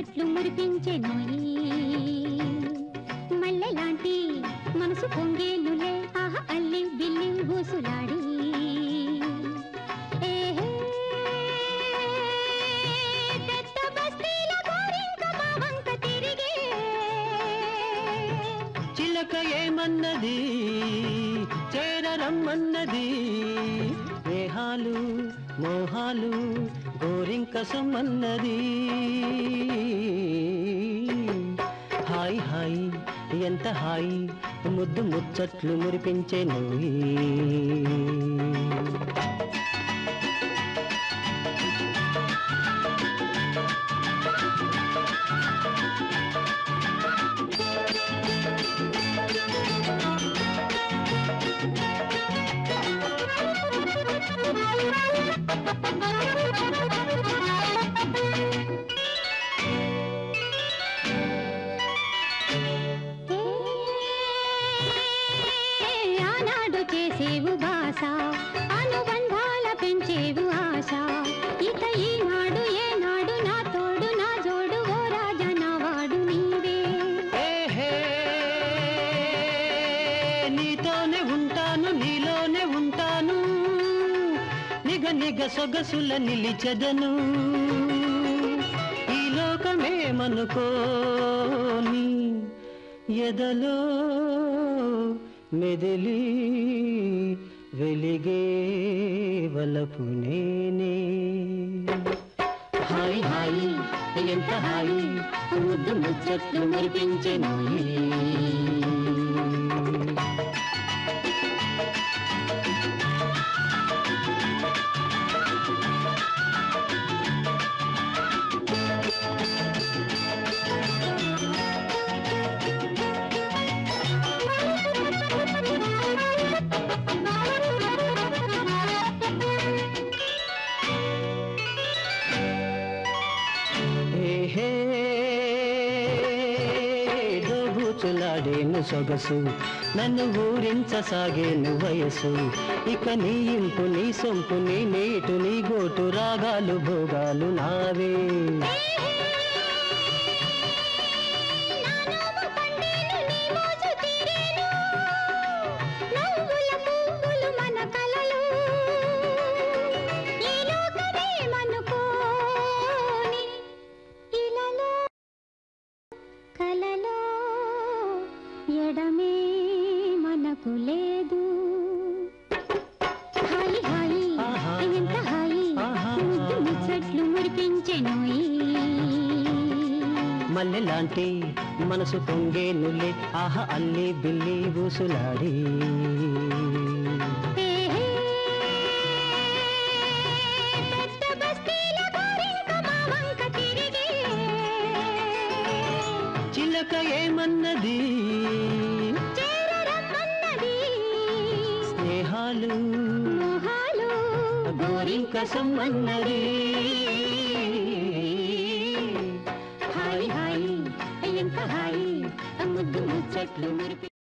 ముచ్చట్లు మురిపించే నోయి మల్లెలాంటి మనసు పొంగేనులే ఆహా అల్లి బిల్లి ఊసులాడి ఏహే, పెద్ద బస్తీల గోరింక మా వంక తిరిగే చిలక ఏమన్నది చేరరమ్మన్నది స్నేహాలు మోహాలు గోరింక సమ్మన్నది హాయ్ హాయ్ ఎంత హాయ్ ముద్దు ముచ్చట్లు మురిపించే నువ్వు ఆనాడు చేసేవు బాస అనుబంధాల పెంచేవు ఆశ ఇక ఈనాడు ఏనాడు నా తోడు నా జోడు ఓ రాజా నా వాడు నీవే ఏహే, నీతోనే ఉంటాను నీలోనే ఉంటాను నిగ నిగ సొగసుల నిలిచెదను ఈ లోకమేమనుకోని ఎదలో మెదిలి వెలిగే వలపు నేనే హాయ్ హాయ్ ఎంత హాయ్ ముద్దు ముచ్చట్లు మురిపించెను ఏహే దోబూచులాడేను సొగసు నన్ను ఊరించసాగేను వయసు ఇక నీ ఇంపు నీ సొంపు నీ నేటు నీ గోటు రాగాలు భోగాలు నావే నానోము పండేను నీ మోజు తీరేను నవ్వుల పువ్వులు మన కలలు ఈ లోకమే మనుకోని ఇలలో కలలో ఎడమే మనకు లేదు హాయి హాయి ఆహా. ఎంత హాయి ఆహా. ముద్దు ముచ్చట్లు మురిపించెనోయి మల్లెలాంటి మనసు పొంగేనులే ఆహ అల్లి బిల్లి ఊసులాడి ఏహే, పెద్ద బస్తీల గోరింక మా వంక తిరిగే. చిలక ఏమన్నది చేరరమ్మన్నది. స్నేహాలు మోహాలు గోరింక సమ్మన్నది హాయ్ హాయ్ ఎంత హాయ్ ముద్దు ముచ్చట్లు మురిపి